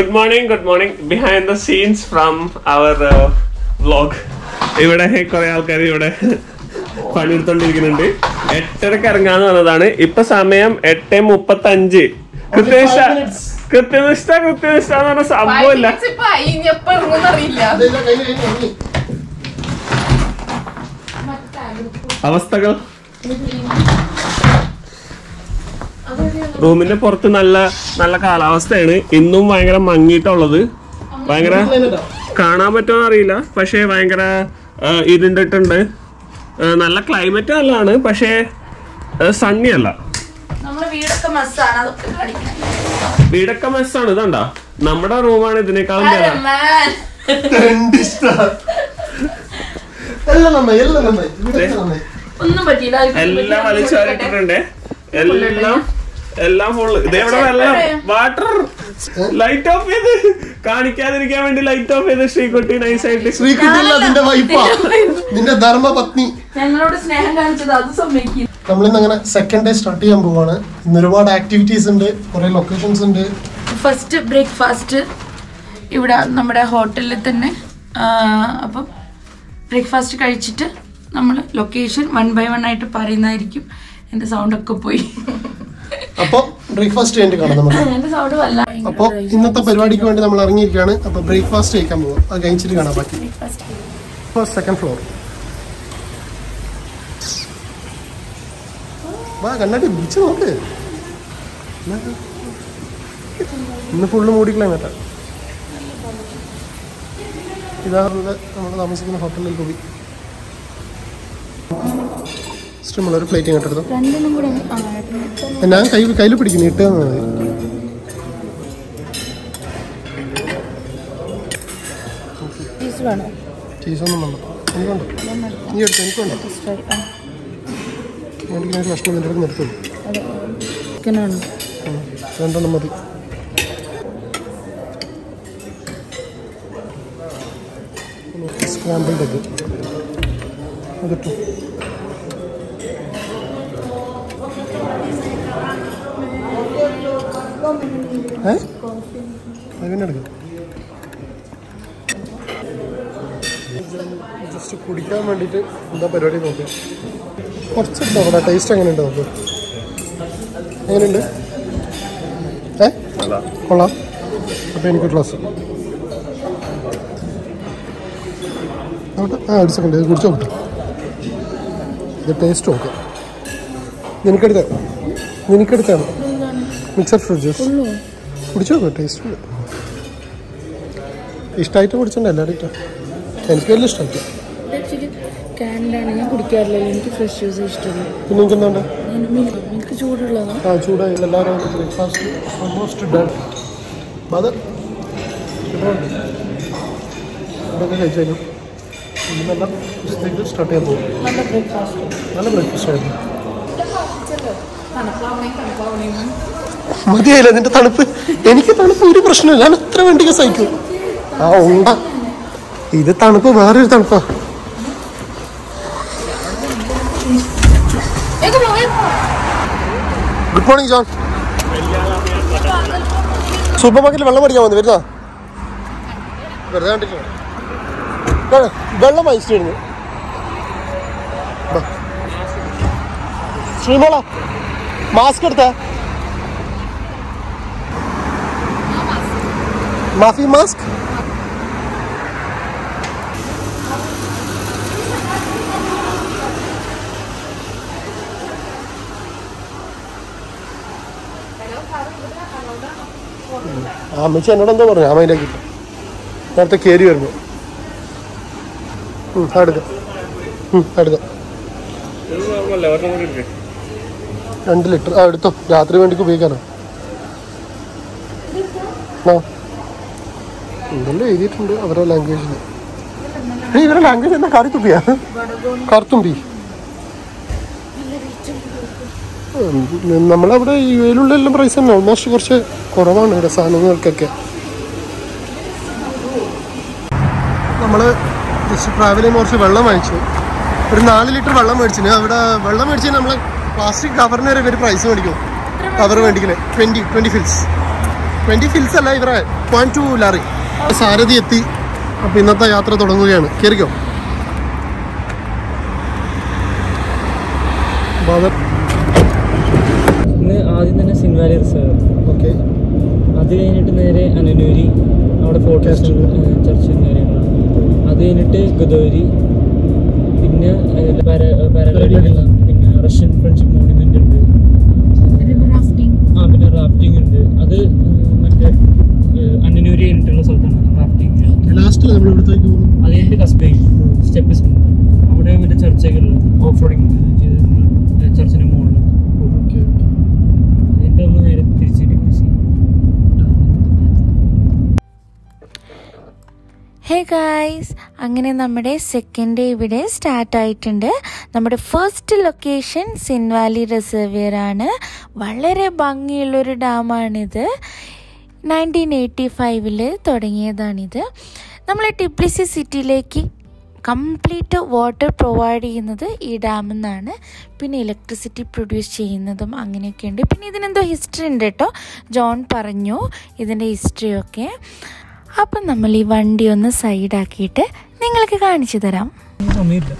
Good morning good morning behind the scenes from our vlog ഇവിടെ കുറെ ആൾക്കാർ ഇവിടെ പണിയെടുത്തോണ്ടിരിക്കുന്നുണ്ട് എട്ടരക്ക് ഇറങ്ങാന്ന് പറഞ്ഞതാണ് ഇപ്പൊ സമയം എട്ട് മുപ്പത്തി അഞ്ച് കൃത്യനിഷ്ഠ കൃത്യനിഷ്ഠ കൃത്യനിഷ്ഠ എന്ന് പറഞ്ഞ സംഭവമില്ല ഇപ്പൊ ഇനി എപ്പോ ഇറങ്ങുന്നറിയില്ല അവസ്ഥകൾ റൂമിന്റെ പുറത്ത് നല്ല നല്ല കാലാവസ്ഥയാണ് ഇന്നും ഭയങ്കര മങ്ങിയിട്ടുള്ളത് ഭയങ്കര കാണാൻ പറ്റുമോ അറിയില്ല പക്ഷേ ഭയങ്കര ആ, ഇരുണ്ടിട്ടുണ്ട് ആ, നല്ല ക്ലൈമറ്റ് നല്ലതാണ് പക്ഷേ സണ്ണി അല്ല നമ്മളെ വീടൊക്കെ മെസ്സാണ് അതൊക്കെ കാണിക്കാൻ വീടൊക്കെ മെസ്സാണ് ഇതണ്ട നമ്മുടെ റൂമാണ് ഇതിനേക്കാളും ഭേദം എല്ലാം നന്നായി എല്ലാം നന്നായി ഇവിടെ നന്നായി ഒന്നും പറ്റിയില്ല എല്ലാം വലിച്ചോരിട്ടിട്ടുണ്ട് എല്ലാം എല്ലാം ഫുള്ള് ഇതെവിടെ വെള്ളം വാട്ടർ ലൈറ്റ് ഓഫ് ചെയ്ത് കാണിക്കാതിരിക്കാൻ വേണ്ടി ലൈറ്റ് ഓഫ് ചെയ്ത് ശ്രീകുട്ടി നൈസായിട്ട് ശ്രീകുട്ടിയല്ല നിന്റെ വൈഫാ നിന്റെ ധർമ്മ പത്നി ഞങ്ങളോട് സ്നേഹം കാണിച്ചത് അത് സമ്മതിക്കും നമ്മളിന്ന് അങ്ങനെ സെക്കൻഡ് ഡേ സ്റ്റാർട്ട് ചെയ്യാൻ പോവാണ് ഇന്ന് ഒരുപാട് ആക്ടിവിറ്റീസ് ഉണ്ട് കുറെ ലൊക്കേഷൻസ് ഉണ്ട് ഫസ്റ്റ് ബ്രേക്ക്ഫാസ്റ്റ് ഇവിടെ നമ്മുടെ ഹോട്ടലിൽ തന്നെ ആ, അപ്പം ബ്രേക്ക്ഫാസ്റ്റ് കഴിച്ചിട്ട് നമ്മൾ ലൊക്കേഷൻ വൺ ബൈ വൺ ആയിട്ട് പറയുന്നതായിരിക്കും എൻ്റെ സൗണ്ടൊക്കെ പോയി അപ്പൊ ബ്രേക്ക്ഫാസ്റ്റ് കഴിഞ്ഞിട്ട് കാണാം നമുക്ക് എൻ്റെ സൗണ്ട് വല്ല അപ്പൊ ഇന്നത്തെ പരിപാടിക്ക് വേണ്ടി നമ്മൾ ഇറങ്ങിയിരിക്കുകയാണ് അപ്പൊ ബ്രേക്ക്ഫാസ്റ്റ് കഴിക്കാൻ പോവാം അത് കഴിച്ചിട്ട് കാണാൻ പറ്റും ഫസ്റ്റ് സെക്കൻഡ് ഫ്ലോർ വാ കണ്ണാട്ടി ബീച്ച് നോക്ക് എന്നാ? ഇന്ന് ഫുള്ള് മൂടി ക്ലൈമറ്റാ ഇതാ നമ്മൾ താമസിക്കുന്ന ഹോട്ടലിൽ പോയി ഇഷ്ടമുള്ള ഒരു പ്ലേറ്റ് ഇങ്ങോട്ടെടുത്തു രണ്ടിനും കൂടെ ആ, ഞാൻ കൈ കയ്യിൽ പിടിക്കുന്നു ഇട്ട് തന്നത് ചീസ് വേണോ ചീസൊന്നും വേണ്ട എനിക്കുണ്ട് നീ എടുത്തു എനിക്കുണ്ട് എനിക്ക് ഒരു കഷ്ണം നിന്റെ അടുത്ത് നിർത്തുള്ളൂ ചിക്കനാണോ രണ്ടെണ്ണം മതി സ്ക്രാമ്പിൾഡ് എഗ് അതിട്ടു ഏ അതിനെ എടുക്കാം ജസ്റ്റ് കുടിക്കാൻ വേണ്ടിയിട്ട് എന്താ പരിപാടി നോക്കുക കുറച്ചെടുത്ത് നോക്കട്ടെ ടേസ്റ്റ് എങ്ങനെയുണ്ട് നോക്ക് എങ്ങനെയുണ്ട് ഏ കൊള്ളാം അപ്പോൾ എനിക്ക് ഗ്ലാസ് അവിടെ ആ ഒരു സെക്കൻഡ് ഇത് കുടിച്ചു നോക്കട്ടെ ഇത് ടേസ്റ്റ് നോക്കാം നിനക്കെടുത്ത നിനക്കെടുത്താണ് മിക്സഡ് ഫ്രൂട്ട് ജ്യൂസ് കുടിച്ചു നോക്കാം ടേസ്റ്റ് ഉണ്ട് ഇഷ്ടമായിട്ട് കുടിച്ചിട്ടുണ്ട് എല്ലാവരും ഇഷ്ടം എനിക്ക് വലിയ ഇഷ്ടമായിട്ട് ആക്ച്വലി കാൻഡാണ് ഞാൻ കുടിക്കാറില്ല എനിക്ക് ഫ്രഷ് ജ്യൂസ് ഇഷ്ടമല്ല പിന്നെ നിങ്ങൾക്ക് എന്തുണ്ട് എനിക്ക് ചൂടുള്ളതാണ് ആ ചൂടായി എല്ലാവരും ബ്രേക്ക്ഫാസ്റ്റ് ഓൾമോസ്റ്റ് ഡൺ അത് ഇതൊക്കെ കഴിച്ചാലും ഇന്നെല്ലാം ഉച്ചത്തേക്ക് സ്റ്റാർട്ട് ചെയ്യാൻ പോകും നല്ല ബ്രേക്ക്ഫാസ്റ്റ് നല്ല ബ്രേക്ക്ഫാസ്റ്റ് ആയിരുന്നു മതിയായില്ല നിന്റെ തണുപ്പ് എനിക്ക് തണുപ്പ് ഒരു പ്രശ്നമില്ല ഞാൻ എത്ര വേണ്ടിക്ക് സഹിക്കും ആ ഉണ്ട ഇത് തണുപ്പ് വേറൊരു തണുപ്പാ ഗുഡ് മോർണിംഗ് ജോൺ സൂപ്പർ മാർക്കറ്റിൽ വെള്ളം മേടിക്കാൻ വന്നു വരുന്നോ വെറുതെ കണ്ടിട്ടില്ല കാണാ, വെള്ളം വാങ്ങിച്ചിരുന്നു ശ്രീമോള മാസ്ക് എടുത്ത മാഫി മാസ്ക് ആ അമ്മച്ചി എന്നോട് എന്തോ പറഞ്ഞു അമ്മയിലേക്ക് നേരത്തെ കയറി വരുന്നു ഉം, അടുക്ക ഉം, അടുക്ക രണ്ട് ലിറ്റർ ആ എടുത്തോ രാത്രി വേണ്ടിക്ക് ഉപയോഗിക്കാനോ ആ എന്തെല്ലാം എഴുതിയിട്ടുണ്ട് അവരുടെ ലാംഗ്വേജിൽ ഇവരുടെ ലാംഗ്വേജ് എന്താ കറിത്തുപ്പിയാ കറുത്തുമ്പി ഉം, നമ്മളവിടെ യു എയിലുള്ള എല്ലാം പ്രൈസ് തന്നെ ഓൾമോസ്റ്റ് കുറച്ച് കുറവാണ് ഇവിടെ സാധനങ്ങൾക്കൊക്കെ നമ്മൾ ജസ്റ്റ് ട്രാവൽ ചെയ്യുമ്പോൾ കുറച്ച് വെള്ളം വാങ്ങിച്ചു ഒരു നാല് ലിറ്റർ വെള്ളം മേടിച്ചിന് അവിടെ വെള്ളം മേടിച്ച് നമ്മൾ പ്ലാസ്റ്റിക് കവറിന് വരെ ഇവർ പ്രൈസ് മേടിക്കും കവർ മേടിക്കണേ twenty twenty fils twenty fils അല്ല ഇവരെ പോയിന്റ് ടു ലാറി സാരഥി എത്തി അപ്പൊ ഇന്നത്തെ യാത്ര തുടങ്ങുകയാണ് കയറിക്കോ ഇന്ന് ആദ്യം തന്നെ സിൻവാലി റിസർവ് ഓക്കെ അത് കഴിഞ്ഞിട്ട് നേരെ അനനൂരി അവിടെ ഫോർട്ടേഴ്സ് ചർച്ചും കാര്യങ്ങളാണ് അത് കഴിഞ്ഞിട്ട് ഗദോരി പിന്നെ പാരാഗ്ലൈഡിംഗ് പിന്നെ റഷ്യൻ ഫ്രണ്ട്ഷിപ്പ് മോണുമെന്റ് ഉണ്ട് ആ പിന്നെ റാഫ്റ്റിംഗ് ഉണ്ട് അത് ഏഹ്, മറ്റേ ഏഹ്, അന്നനൂരി കഴിഞ്ഞിട്ടുള്ള സ്ഥലത്താണ് റാഫ്റ്റിംഗ് ലാസ്റ്റ് നമ്മൾ ഇവിടത്തേക്ക് പോകുന്നു അത് കഴിഞ്ഞിട്ട് കസ്ബൈ സ്റ്റെപ്പ് അവിടെ മറ്റേ ചർച്ചകളിൽ ഓഫ് റോഡിങ് ചെയ്ത് നമ്മള് ചർച്ചിന് മുകളിൽ പോകും ഓക്കെ അതിൻ്റെ നമ്മൾ നേരെ തിരിച്ച് ഡിപ്യൂസി ഹേ ഗായ്സ് അങ്ങനെ നമ്മുടെ സെക്കൻഡ് ഡേ ഇവിടെ സ്റ്റാർട്ട് ആയിട്ടുണ്ട് നമ്മുടെ ഫസ്റ്റ് ലൊക്കേഷൻ സിൻവാലി റിസർവിയർ ആണ് വളരെ ഭംഗിയുള്ളൊരു ഡാമാണിത് നയൻറ്റീൻ എയ്റ്റി ഫൈവിൽ തുടങ്ങിയതാണിത് നമ്മൾ ടിപ്ലിസി സിറ്റിയിലേക്ക് കംപ്ലീറ്റ് വാട്ടർ പ്രൊവൈഡ് ചെയ്യുന്നത് ഈ ഡാമിൽ നിന്നാണ് പിന്നെ ഇലക്ട്രിസിറ്റി പ്രൊഡ്യൂസ് ചെയ്യുന്നതും അങ്ങനെയൊക്കെയുണ്ട് പിന്നെ ഇതിനെന്തോ ഹിസ്റ്ററി ഉണ്ട് കേട്ടോ ജോൺ പറഞ്ഞു ഇതിൻ്റെ ഹിസ്റ്ററിയൊക്കെ അപ്പം നമ്മൾ ഈ വണ്ടി ഒന്ന് സൈഡാക്കിയിട്ട് നിങ്ങൾക്ക് കാണിച്ചു തരാം സമയമില്ല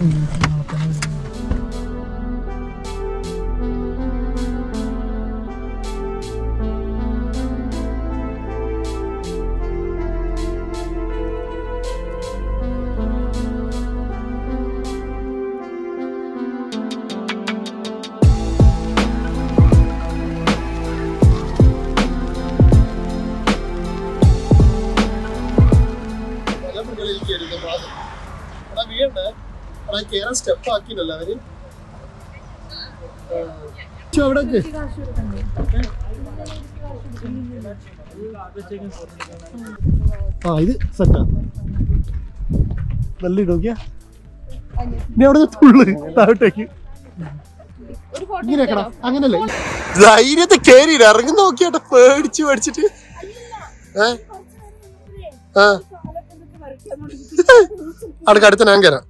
സ്റ്റെപ്പ് ആക്കിയില്ലല്ലോ അവര് ചോ, അവിടെ നിക്ക്. ആ ഇത് സെറ്റാ നല്ല ഇടോക്കിയ നീ അവിടെ നിന്ന് തുള്ളു താഴോട്ടേക്ക് ഇങ്ങനെയാക്കടാ അങ്ങനല്ലേ ധൈര്യത്തെ കേറി ഇറങ്ങി നോക്കിയാട്ടെ പേടിച്ച് പേടിച്ചിട്ട് ഏ ആ അടുക്ക അടുത്ത ഞാൻ കയറാം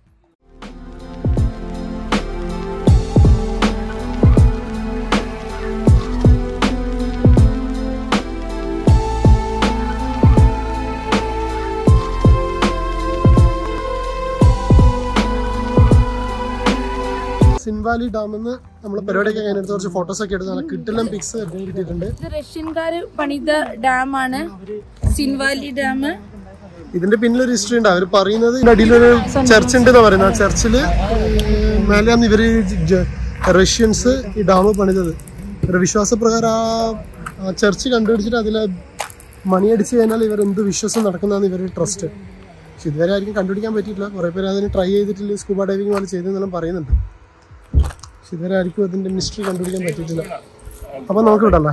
സിൻവാലി ഡാമെന്ന് നമ്മൾ പരിപാടിയൊക്കെ കഴിഞ്ഞെടുത്ത് കുറച്ച് ഫോട്ടോസ് ഒക്കെ എടുത്ത് നല്ല കിട്ടിലും പിക്സ് കിട്ടിയിട്ടുണ്ട് ഇത് റഷ്യൻകാര് പണിത ഡാമാണ് സിൻവാലി ഡാം ഇതിന്റെ പിന്നിലൊരു ഹിസ്റ്ററി ഉണ്ട് അവർ പറയുന്നത് ഇതിന്റെ അടിയിലൊരു ചർച്ച് ഉണ്ട് പറയുന്നത് ആ ചർച്ചില് മേലെയാണ് ഇവര് ജ- റഷ്യൻസ് ഈ ഡാം പണിതത് ഇവരുടെ വിശ്വാസപ്രകാരം ആ ആ ചർച്ച് കണ്ടുപിടിച്ചിട്ട് അതിലെ മണിയടിച്ച് കഴിഞ്ഞാൽ ഇവർ എന്ത് വിശ്വാസം നടക്കുന്നതാണ് ഇവരുടെ ട്രസ്റ്റ് പക്ഷെ ഇതുവരെ ആയിരിക്കും കണ്ടുപിടിക്കാൻ പറ്റിയിട്ടില്ല കുറെ പേര് അതിന് ട്രൈ ചെയ്തിട്ടില്ല സ്കൂബ ഡൈവിംഗ് പോലെ ചെയ്തെന്നെല്ലാം പറയുന്നുണ്ട് പക്ഷെ ഇതുവരെ ആയിരിക്കും അതിന്റെ മിസ്റ്ററി കണ്ടുപിടിക്കാൻ പറ്റിയിട്ടില്ല അപ്പൊ നമുക്ക് വിടല്ലേ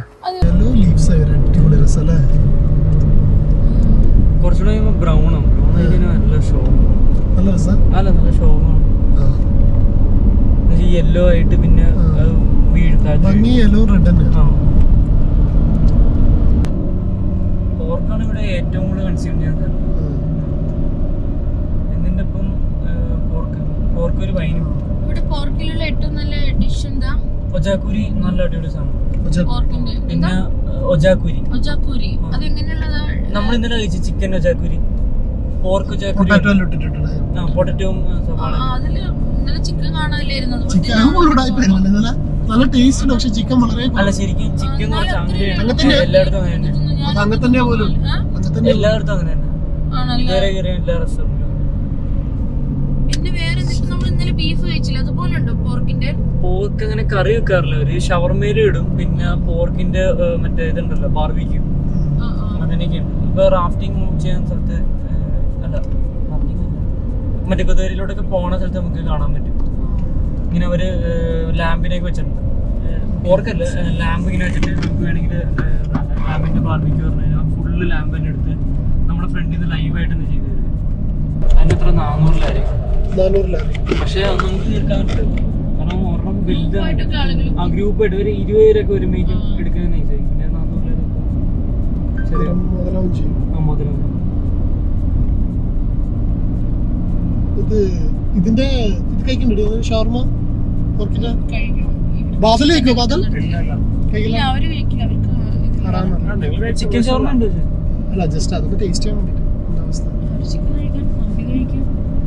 കുറച്ചുകൂടെ കഴിയുമ്പോൾ ബ്രൗൺ ആവും ബ്രൗൺ ആയി കഴിഞ്ഞാൽ നല്ല ഷോ നല്ല രസം അല്ല നല്ല ഷോമാണ് യെല്ലോ ആയിട്ട് പിന്നെ അത് വീഴ്ത്താ ഭംഗി യെല്ലോ റെഡ് തന്നെ ആ പോർക്കാണ് ഇവിടെ ഏറ്റവും കൂടുതൽ കൺസ്യൂം ചെയ്യുന്നത് എന്നിന്റെ ഒപ്പം പോർക്ക് പോർക്ക് ഒരു വൈനും ഇവിടെ പോർക്കിലുള്ള ഏറ്റവും നല്ല ഡിഷ് എന്താ ഒജാക്കുരി നല്ല അടിപൊളി സാധനം പോർക്കിന്റെ പിന്നെ ഒജാക്കുരി ഒജാക്കൂരി അതെങ്ങനെയുള്ളതാ നമ്മൾ ഇന്നലെ കഴിച്ചു ചിക്കൻ ഒജാക്കുരി പോർക്ക് ഒജാക്കുരി പൊട്ടാറ്റോ ഇട്ടിട്ടുണ്ട് ആ പൊട്ടറ്റവും സവാള ആ, അതില് ഇന്നലെ ചിക്കൻ കാണാനില്ലായിരുന്നു അതുപോലെ ചിക്കൻ നല്ല നല്ല ടേസ്റ്റ് ഉണ്ട് പക്ഷെ ചിക്കൻ വളരെ അല്ല ശരിക്കും ചിക്കൻ കുറച്ച് അങ്ങനെയാണ് അങ്ങനത്തെ എല്ലായിടത്തും അങ്ങനെ തന്നെ അത് അങ്ങനെ തന്നെ പോലും അങ്ങനെ തന്നെ എല്ലായിടത്തും അങ്ങനെ തന്നെ ആണല്ലേ ഇതുവരെ കയറിയ എല്ലാ റെസ്റ്റോറൻറ്റിലും പിന്നെ വേറെ എന്തൊക്കെ നമ്മൾ ഇന്നലെ ബീഫ് കഴിച്ചില്ല അതുപോലെ ഉണ്ടോ പോർക്കിന്റെ പോർക്ക് അങ്ങനെ കറി വെക്കാറില്ല ഒരു ഷവർമേലും ഇടും പിന്നെ പോർക്കിന്റെ ഏഹ്, മറ്റേ ഇതുണ്ടല്ലോ ബാർബിക്യൂ ആ, ആ. അങ്ങനെയൊക്കെയുണ്ട് ഇപ്പൊ റാഫ്റ്റിംഗ് ചെയ്യുന്ന സ്ഥലത്ത് ഏഹ്, അല്ല റാഫ്റ്റിംഗ് മറ്റേ കുതിരയിലൂടെ ഒക്കെ പോണ സ്ഥലത്ത് നമുക്ക് കാണാൻ പറ്റും ഇങ്ങനെ അവര് ലാമ്പിനൊക്കെ വെച്ചിട്ടുണ്ട് പോർക്കല്ല ലാമ്പ് ഇങ്ങനെ വെച്ചിട്ട് നമുക്ക് വേണമെങ്കിൽ ലാമ്പിന്റെ ബാർബിക്യൂ പറഞ്ഞു കഴിഞ്ഞാൽ ഫുള്ള് ലാമ്പ് തന്നെ എടുത്ത് നമ്മുടെ ഫ്രണ്ടിൽ നിന്ന് ലൈവായിട്ട് തന്നെ ചെയ്തു തരും അതിന് എത്ര നാനൂറിലായിരിക്കും നാനൂറിലാണ് പക്ഷെ അത് നമുക്ക് തീർക്കാൻ പറ്റില്ല കാരണം ഒരെണ്ണം വലുതാണ് ഇതൊക്കെ ആളുകൾ ആ ഗ്രൂപ്പായിട്ട് ഒരു ഇരുപത് പേരൊക്കെ ഒരുമിക്കും എടുക്കുന്നത് നൈസായി പിന്നെ നാന്നൂറിലൊക്കെ ചെറിയ മുതലാവും ചെയ്യും ആ മുതലും ഇത് ഇതിന്റെ ഇത് കഴിക്കണ്ടോ ഷവർമ പോർക്കിന്റെ കഴിക്കണം ബാദൽ കഴിക്കോ ബാദൽ ഇല്ല കഴിക്കില്ല അവര് കഴിക്കില്ല അവർക്ക് ഇത് പറയാം ചിക്കൻ ഷവർമ ഉണ്ട് ഇതില്. അല്ല ജസ്റ്റ് അതൊക്കെ ടേസ്റ്റ് ചെയ്യാൻ വേണ്ടിട്ട് എന്താ അവസ്ഥ ചിക്കൻ കഴിക്കാൻ മമ്മി കഴിക്കും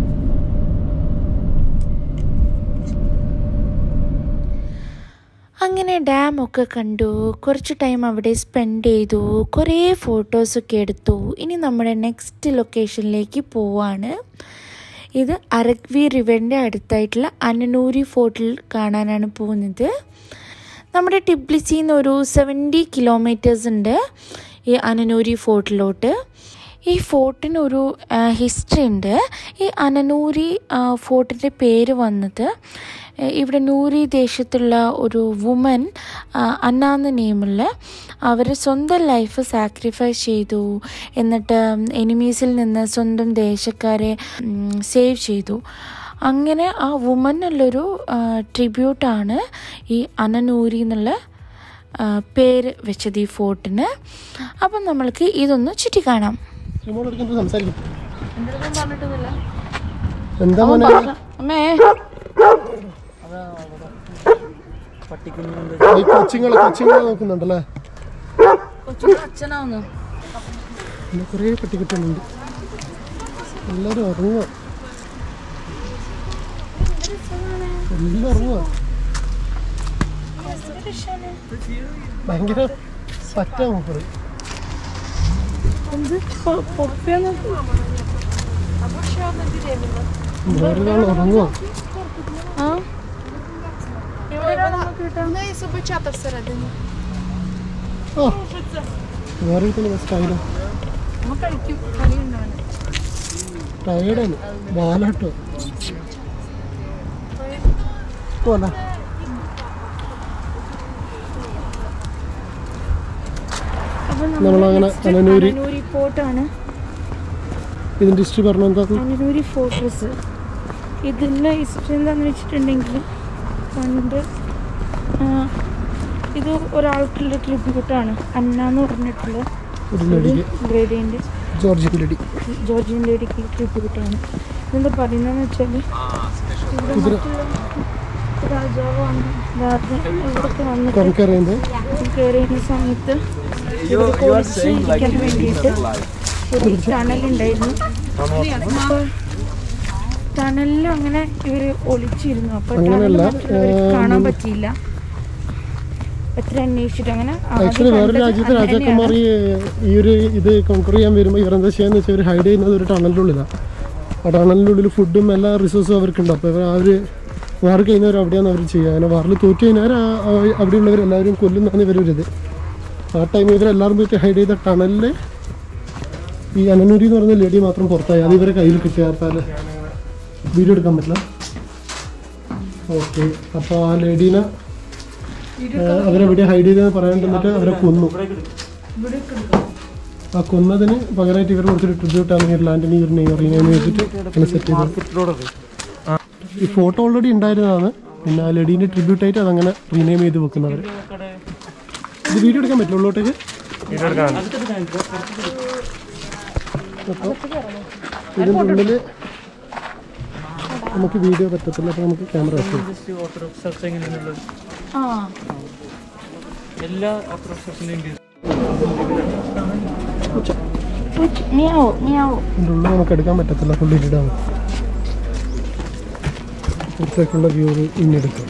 അങ്ങനെ ഡാം ഒക്കെ കണ്ടു കുറച്ച് ടൈം അവിടെ സ്പെൻഡ് ചെയ്തു കുറേ ഫോട്ടോസൊക്കെ എടുത്തു ഇനി നമ്മുടെ നെക്സ്റ്റ് ലൊക്കേഷനിലേക്ക് പോവാണ് ഇത് അരഗ്വി റിവറിൻ്റെ അടുത്തായിട്ടുള്ള അനനൂരി ഫോർട്ടിൽ കാണാനാണ് പോകുന്നത് നമ്മുടെ ടിബ്ലിസിയിൽ നിന്ന് ഒരു സെവൻറ്റി കിലോമീറ്റേഴ്സ് ഉണ്ട് ഈ അനനൂരി ഫോർട്ടിലോട്ട് ഈ ഫോർട്ടിന് ഒരു ഹിസ്റ്ററി ഉണ്ട് ഈ അനനൂരി ഫോർട്ടിൻ്റെ പേര് വന്നത് ഏഹ് ഇവിടെ നൂരി ദേശത്തുള്ള ഒരു വുമൻ അന്നാന്ന് നെയിമുള്ള അവർ സ്വന്തം ലൈഫ് സാക്രിഫൈസ് ചെയ്തു എന്നിട്ട് എനിമീസിൽ നിന്ന് സ്വന്തം ദേശക്കാരെ സേവ് ചെയ്തു അങ്ങനെ ആ വുമനുള്ളൊരു ട്രിബ്യൂട്ടാണ് ഈ അനനൂരി എന്നുള്ള ആ, പേര് വെച്ചത് ഈ ഫോർട്ടിന് അപ്പം നമ്മൾക്ക് ഇതൊന്ന് ചുറ്റി കാണാം ശ്രീമോൾ എടുക്കുന്നത് സംസാരിക്കും എന്താ മോനെ അമ്മേ പട്ടിക്കുഞ്ഞുണ്ട് ഈ കൊച്ചുങ്ങളെ കൊച്ചുങ്ങളെ നോക്കുന്നുണ്ടല്ലേ കൊച്ചിന്റെ അച്ഛനാവുന്നു പിന്നെ കുറേ പട്ടിക്കുട്ടികളുണ്ട് എല്ലാവരും ഉറങ്ങുക എല്ലാം ഉറങ്ങുക ഭയങ്കര പറ്റാ മൂപ്പറ് വേറൊരാൾ ഉറങ്ങുക неї собачата всередині. ആ വേറെ സ്റ്റൈലും ടയേർഡാണ് ബാലാട്ടോ പോലെ നമ്മളങ്ങനെ അനനൂരി അനനൂരി ഫോർട്ടാണ് ഇതിന്റെ ഹിസ്റ്ററി പറഞ്ഞു എന്താ അനനൂരി ഫോർട്രസ് ഇതിൻ്റെ ഹിസ്റ്ററി എന്താണെന്ന് വെച്ചിട്ടുണ്ടെങ്കിൽ പണ്ട് ആ, ഇത് ഒരാൾക്കുള്ള ട്രിബ്യൂട്ടാണ് അന്ന എന്ന് പറഞ്ഞിട്ടുള്ള ഒരു ലേഡിക്ക് ഗ്രേഡിയൻ്റെ ജോർജ് ലേഡി ജോർജിയൻ ലേഡിക്ക് ട്രിബ്യൂട്ടാണ് ഇതെന്താ പറയുന്നതെന്ന് വെച്ചാൽ ഇവിടെ ഇതിന് മറ്റുള്ള രാജാവാണ് രാജ ഇവിടൊക്കെ വന്നിട്ട് കുറക്കറിയുന്നത് കയറിയുന്ന സമയത്ത് ഇവർക്ക് ഒളിച്ചിരിക്കാൻ വേണ്ടിയിട്ട് ഒരു ടണലുണ്ടായിരുന്നു അപ്പോൾ ടണലിൽ അങ്ങനെ ഇവര് ഒളിച്ചിരുന്നു അപ്പൊ അങ്ങനെയല്ല, ടണല് മറ്റുള്ളവർക്ക് കാണാൻ പറ്റിയില്ല എത്ര അന്വേഷിച്ചിട്ട് അങ്ങനെ ആദ്യം ആക്ച്വലി വേറെ കണ്ടത് രാജ്യത്തെ അങ്ങനെയാണ്. രാജാക്കന്മാർ ഈ ഒരു ഇത് കോൺക്വർ ചെയ്യാൻ വരുമ്പോൾ ഇവരെന്താ ചെയ്യാന്ന് വെച്ചാൽ ഇവർ ഹൈഡ് ചെയ്യുന്നത് ഒരു ടണലിൻ്റെ ഉള്ളിലാണ് ആ ടണലിൻ്റെ ഉള്ളിൽ ഫുഡും എല്ലാ റിസോഴ്സും അവർക്കുണ്ട് അപ്പോൾ ഇവർ അവർ വാറ് കഴിഞ്ഞവർ അവിടെയാണ് അവർ ചെയ്യുക അങ്ങനെ വാറിൽ തോറ്റു കഴിഞ്ഞാൽ ആ- ആ- അവിടെയുള്ളവരെല്ലാവരും കൊല്ലുന്നതാണ് ഇവരൊരിത് ആ ടൈം ഇവരെല്ലാവരും പോയിട്ട് ഹൈഡ് ചെയ്ത ടണലിൽ ഈ അനനൂരി എന്ന് പറയുന്ന ലേഡി മാത്രം പുറത്തായി അത് ഇവരെ കയ്യിൽ കിട്ടിയാർത്താൽ വീഡിയോ എടുക്കാൻ പറ്റില്ല ഓക്കെ അപ്പോൾ ആ ലേഡീനെ അവരെവിടെ ഹൈഡ് ചെയ്തെന്ന് പറയാണ്ടിരുന്നിട്ട് അവരെ കൊന്നു ആ കൊന്നതിന് പകരമായിട്ട് ഇവർ കൊടുത്തൊരു ട്രിബ്യൂട്ടാണ് ഈ ലാൻഡിന് ഇവർ റീനെയിം ചെയ്തിട്ട് അങ്ങനെ സെറ്റ് ചെയ്തത് ഈ ഫോട്ടോ ഓൾറെഡി ഉണ്ടായിരുന്നതാണ് പിന്നെ ആ ലേഡീൻ്റെ ട്രിബ്യൂട്ടായിട്ട് അതങ്ങനെ റീനെയിം ചെയ്ത് വെക്കുന്നവർ ഇത് വീഡിയോ എടുക്കാൻ പറ്റുമോ ഉള്ളോട്ടേക്ക് അപ്പോൾ ഇതിൻ്റെ ഉള്ളിൽ നമുക്ക് വീഡിയോ പറ്റത്തില്ല അപ്പോൾ നമുക്ക് ക്യാമറ വെച്ചു ജസ്റ്റ് ഓർത്തഡോക്സ് ചർച്ച എങ്ങനെയാണുള്ളത് ആ എല്ലാ ഓർത്തഡോക്സ് ചർച്ചിന്റെയും മിയാവോ മിയാവോ ഇതിൻ്റെ ഉള്ളിൽ നമുക്ക് എടുക്കാൻ പറ്റത്തില്ല ഫുള്ള് ഇരുടാണ് പുറത്തേക്കുള്ള വ്യൂ ഇനി എടുക്കാം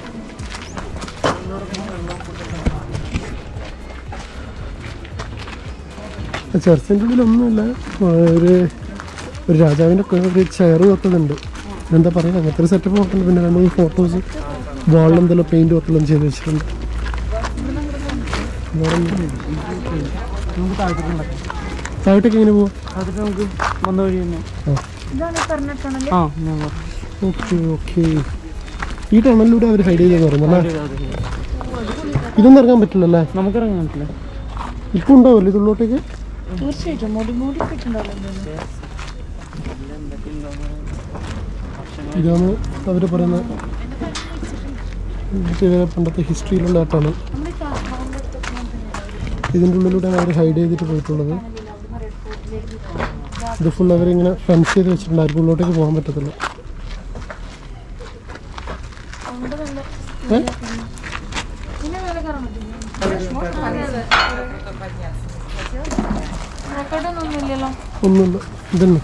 ചർച്ചിൻ്റെ ഉള്ളിലൊന്നുമില്ല ആ, ഒരു ഒരു രാജാവിൻ്റെ ഒക്കെ ഒരു ചെയർ വെക്കുന്നുണ്ട് എന്താ പറയുക അങ്ങനത്തെ ഒരു സെറ്റപ്പ് നോക്കുന്നുണ്ട് പിന്നെ രണ്ട് മൂന്ന് ഫോട്ടോസ് വാളിൽ എന്തെല്ലാം പെയിൻറ് വർക്കെല്ലാം ചെയ്ത് വെച്ചിട്ടുണ്ട് വേറെ ഒന്നും- നമുക്ക് താഴ്ത്തിട്ടുണ്ടാക്കാം താഴോട്ടേക്ക് എങ്ങനെ പോവാം അതിൽ നമുക്ക് വന്ന വഴി തന്നെ ഇതാണ് ഈ പറഞ്ഞ ടണൽ ആ ഞാൻ പറഞ്ഞു. ഓക്കെ ഓക്കെ ഈ ടണലിലൂടെ അവർ ഹൈഡ് ചെയ്തെന്ന് പറയുന്നല്ലേ അതെ, അതെ. ഇതൊന്നും ഇറങ്ങാൻ പറ്റില്ലല്ലേ നമുക്കിറങ്ങാൻ പറ്റില്ല ഇപ്പം ഉണ്ടാവില്ല ഇതിലോട്ടേക്ക് തീർച്ചയായിട്ടും മുടി മൂടി കിട്ടുന്നുണ്ടല്ലോ ഇതാണ് അവർ പറയുന്ന ഇവരെ പണ്ടത്തെ ഹിസ്റ്ററിയിലുള്ള ആ ടണൽ ഇതിൻ്റെ ഉള്ളിലൂടെയാണ് അവർ ഹൈഡ് ചെയ്തിട്ട് പോയിട്ടുള്ളത് ഇത് ഫുൾ അവരിങ്ങനെ ഫെൻസ് ചെയ്ത് വെച്ചിട്ടുണ്ട് ആർക്കും ഉള്ളിലോട്ടേക്ക് പോകാൻ പറ്റത്തില്ല ഏ? റെക്കോർഡൊന്നുമില്ലല്ലോ ഒന്നുമില്ല ഇതന്നെ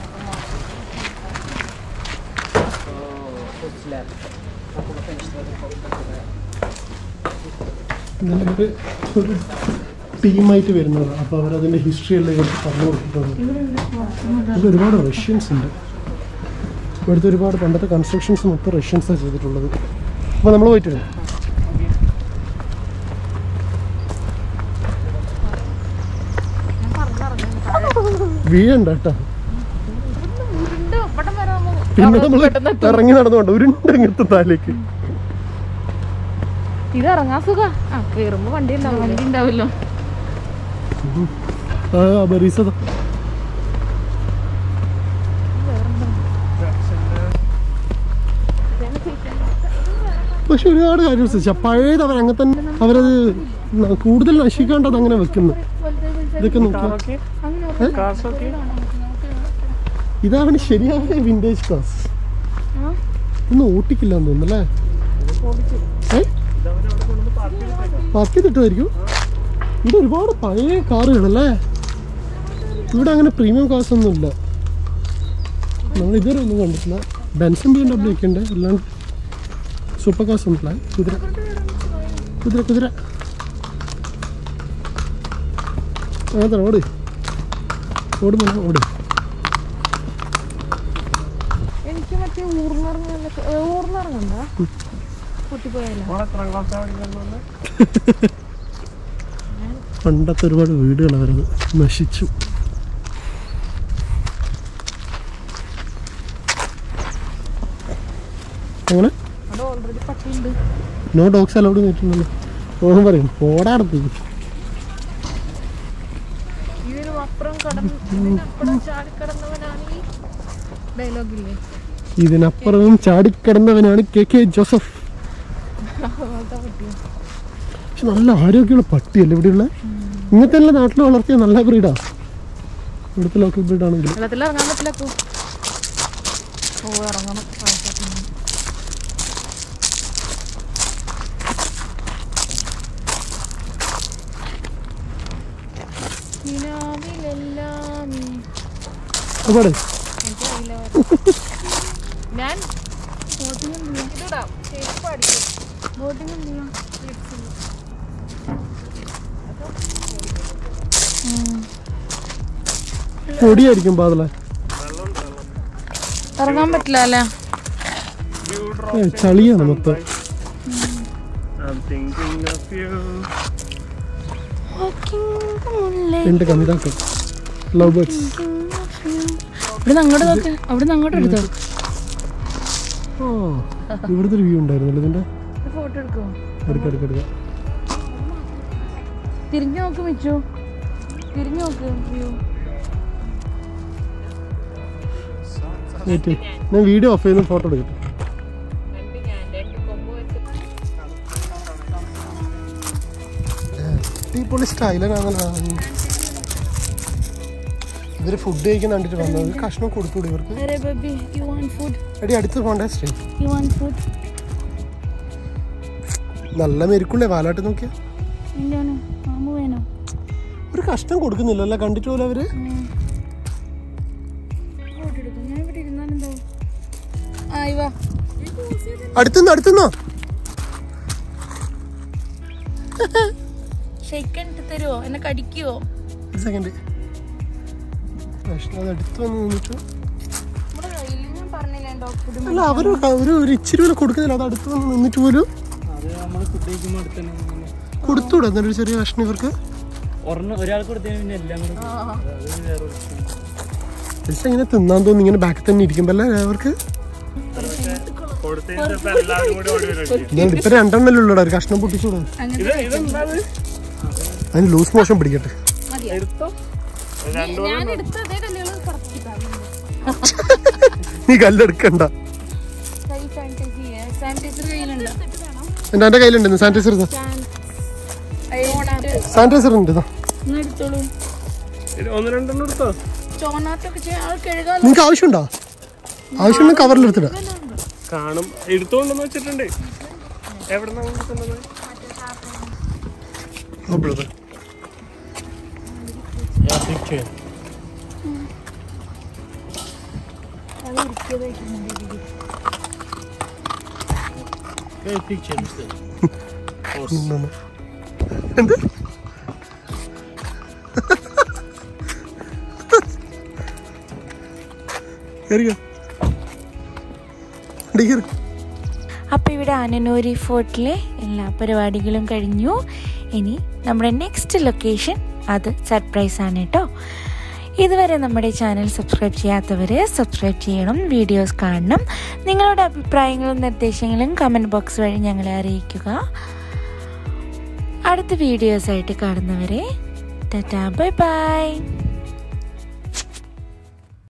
ഇതിലൊരു ഒരു ടീമായിട്ട് വരുന്നതാണ് അപ്പോൾ അവരതിൻ്റെ ഹിസ്റ്ററി എല്ലാം ഇവർക്ക് പറഞ്ഞു കൊടുത്തിട്ടുണ്ട് ഇതിൽ ഒരുപാട് റഷ്യൻസ് ഉണ്ട് ഇവിടുത്തെ ഒരുപാട് പണ്ടത്തെ കൺസ്ട്രക്ഷൻസ് മൊത്തം റഷ്യൻസാണ് ചെയ്തിട്ടുള്ളത് അപ്പോൾ നമ്മൾ പോയിട്ട് വരും വീഴണ്ട കേട്ടോ പിന്നെ നമ്മൾ ഇറങ്ങി നടന്നുകൊണ്ട് ഉരുണ്ടെങ്ങത്തെ താലേക്ക് ഇത് ഇറങ്ങാൻ സുഖ ആ കേറുമ്പോ വണ്ടി ഉണ്ടാവും വണ്ടി ഉണ്ടാവില്ലോ ആ ബറീസത പക്ഷെ ഒരുപാട് കാര്യം ശ്രദ്ധിച്ചാൽ പഴയത് അവർ അങ്ങനെ തന്നെ അവരത് ന- കൂടുതൽ നശിക്കാണ്ടത് അങ്ങനെ വെക്കുന്നത് ഇതൊക്കെ നോക്കി ഇതാണ് ശരിയായ വിന്റേജ് ക്ലാസ് ഇന്ന് ഓട്ടിക്കില്ല എന്ന് തോന്നുന്നല്ലേ പാർക്ക് ചെയ്തിട്ടായിരിക്കും ഇവിടെ ഒരുപാട് പഴയ കാറുകളല്ലേ ഇവിടെ അങ്ങനെ പ്രീമിയം കാർസ് ഒന്നും ഇല്ല നമ്മൾ ഇതുവരെ ഒന്നും കണ്ടിട്ടില്ല ബെൻസൺ ബി എം ഡബ്ല്യു ഒക്കെ ഉണ്ട് അല്ലാണ്ട് സൂപ്പർ കാർസ് ഒന്നുമില്ല കുതിര കുതിര കുതിര അതെ ഓട് ഓട് മോനെ ഓട് എനിക്ക് മറ്റേ ഊർന്നിറങ്ങ ഊർന്നിറങ്ങണ്ട പൊട്ടിപ്പോയല്ലോ പണ്ടത്തെ ഒരുപാട് വീടുകൾ അവരത് നശിച്ചു അങ്ങനെ അവിടെ ഓൾറെഡി പട്ടിയുണ്ട് നോ ഡോഗ്സ് അലൗഡ് കേട്ടിട്ടുണ്ടല്ലോ ഓണം പറയും പോടാടത്ത് ഇതിനും അപ്പുറം കടന്ന് ഇതിനപ്പുറം ചാടിക്കടന്നവനാണ് ഈ ഡയലോഗ് ഇല്ലേ ഇതിനപ്പുറവും ചാടിക്കിടന്നവനാണ് കെ കെ ജോസഫ് പക്ഷെ നല്ല ആരോഗ്യമുള്ള പട്ടിയല്ലേ ഇവിടെയുള്ള ഇങ്ങനത്തെ എല്ലാം നാട്ടിൽ വളർത്തിയ നല്ല ബ്രീഡാ ഇവിടുത്തെ ലോക്കൽ ബ്രീഡ് ആണെങ്കിൽ വെള്ളത്തിൽ ഇറങ്ങാൻ പറ്റില്ല അക്കു. ഓ ഇറങ്ങണം ആൾക്കാർക്ക് ഇനി. നിലാവിലെല്ലാം നീ. അവിടെ എനിക്കറിയില്ല. ഞാൻ ബോട്ടിംഗ് ഇതിടാം ചെരുപ്പ് അടിക്കും ബോട്ടിംഗ് എന്ത് ചെയ്യാം പൊടിയായിരിക്കും പാതല ഇറങ്ങാൻ പറ്റില്ല അല്ലേ ചളിയാണ് മൊത്തം I'm thinking of you. എൻ്റെ കവിതാക്കൾ ലവ് ബേർഡ്സ് ഇവിടെ അങ്ങോട്ട് നോക്ക് അവിടെ അങ്ങോട്ട് എടുത്തോ ആ ഇവിടുത്തെ ഒരു വ്യൂ ഉണ്ടായിരുന്നല്ലോ ഇതിൻ്റെ ഫോട്ടോ എടുക്കോ എടുക്ക എടുക്ക എടുക്ക തിരിഞ്ഞു നോക്ക് മിച്ചു തിരിഞ്ഞു നോക്ക് വ്യൂ വെയിറ്റ് ഞാൻ വീഡിയോ ഓഫ് ചെയ്യുന്ന ഫോട്ടോ എടുക്കട്ടെ അടിപൊളി സ്റ്റൈലനാണല്ലോ ഇവര് ഫുഡ് കഴിക്കാൻ കണ്ടിട്ട് വന്നത് ഒരു കഷ്ണം കൊടുത്തുകൂടി ഇവർക്ക് അരെ ബേബി യു വാണ്ട് ഫുഡ് അടി അടുത്ത് പോണ്ടേ സ്റ്റേ യു വാണ്ട് ഫുഡ് നല്ല മെരുക്കുള്ളേ വാലാട്ട് നോക്കിയ എന്താണ് മാമു വേണോ ഒരു കഷ്ണം കൊടുക്കുന്നില്ലല്ലോ കണ്ടിട്ട് പോലെ അവര് ഫോട്ടോ എടുക്കും ഞാൻ ഇവിടെ ഇരുന്നാലെന്തോ ആ ഇവ അടുത്തുനിന്നോ അടുത്തുനിന്നോ ഷെയ്ക്കൻ ഇട്ട് തരുമോ എന്നെ കടിക്കുവോ ഒരു സെക്കൻഡ് കഷ്ണം അത് അടുത്ത് വന്ന് നിന്നിട്ട് നമ്മുടെ കയ്യിൽ ഞാൻ പറഞ്ഞില്ലേ ഡോഗ് ഫുഡ് അല്ല അവർ ഒരു ഒരു ഇച്ചിരി പോലും കൊടുക്കുന്നില്ല അത് അടുത്ത് വന്ന് നിന്നിട്ട് പോലും അത് നമ്മൾ ഫുഡ് കഴിക്കുമ്പോൾ അടുത്ത് തന്നെ ഇങ്ങനെ. കൊടുത്തൂടെ എന്നൊരു ചെറിയ കഷ്ണം ഇവർക്ക് ഒരെണ്ണം ഒരാൾക്ക് കൊടുത്തതിന് പിന്നെ എല്ലാം കൂടെ കൊടുക്കും. അത് വേറെ ഒരു പക്ഷെ ഇങ്ങനെ തിന്നാൻ തോന്നി ഇങ്ങനെ ബാക്കിൽ തന്നെ ഇരിക്കുമ്പോ അല്ലേ അവർക്ക് കൊടുത്തതിന് ചിലപ്പോ എല്ലാവരും കൂടി ഓടി വരും. ഇതുകൊണ്ട് ഇപ്പൊ രണ്ടെണ്ണല്ലേ ഉള്ളൂടാ ഒരു കഷ്ണം പൊട്ടിച്ചൂടെ ഇത് ഇതെന്താ ഇത്? അതിന് ലൂസ് മോഷൻ പിടിക്കട്ടെ എടുത്തോ രണ്ടു ഞാൻ എടുത്ത അതേ കല്ലുകൾ കറക്റ്റ് നീ കല്ലെടുക്കണ്ട കൈ സാനിറ്റൈസ് ചെയ്യാ സാനിറ്റൈസർ കയ്യിലുണ്ട് എന്റെ എന്റെ കയ്യിലുണ്ട് സാനിറ്റൈസർ സാനിറ്റൈസർ ഉണ്ട് ഇതാ. ഒന്ന് എടുത്തോളൂ ഇത് ഒന്ന് രണ്ടെണ്ണം എടുത്തോ ചോനാത്തൊക്കെ ചെയ്യാൻ ആൾ കഴുകാൻ നിങ്ങക്ക് ആവശ്യമുണ്ടോ ആവശ്യമുണ്ടെങ്കിൽ കവറിൽ എടുത്തിടാം കാണും എടുത്തോണ്ടെന്ന് വെച്ചിട്ടുണ്ട് എവിടെ നിന്നാണ് കിട്ടുന്നത് No, brother. Yeah, big chair. Okay, big chair, mister. Horse. No, no. എന്ത് കയറിയോ വണ്ടി കയറി അപ്പോൾ ഇവിടെ ആനനൂരി ഫോർട്ടിലെ എല്ലാ പരിപാടികളും കഴിഞ്ഞു ഇനി നമ്മുടെ നെക്സ്റ്റ് ലൊക്കേഷൻ അത് സർപ്രൈസ് ആണ് കേട്ടോ ഇതുവരെ നമ്മുടെ ചാനൽ സബ്സ്ക്രൈബ് ചെയ്യാത്തവർ സബ്സ്ക്രൈബ് ചെയ്യണം വീഡിയോസ് കാണണം നിങ്ങളുടെ അഭിപ്രായങ്ങളും നിർദ്ദേശങ്ങളും കമൻറ്റ് ബോക്സ് വഴി ഞങ്ങളെ അറിയിക്കുക അടുത്ത വീഡിയോസായിട്ട് കാണുന്നവരെ ടാറ്റാ ബൈ ബൈ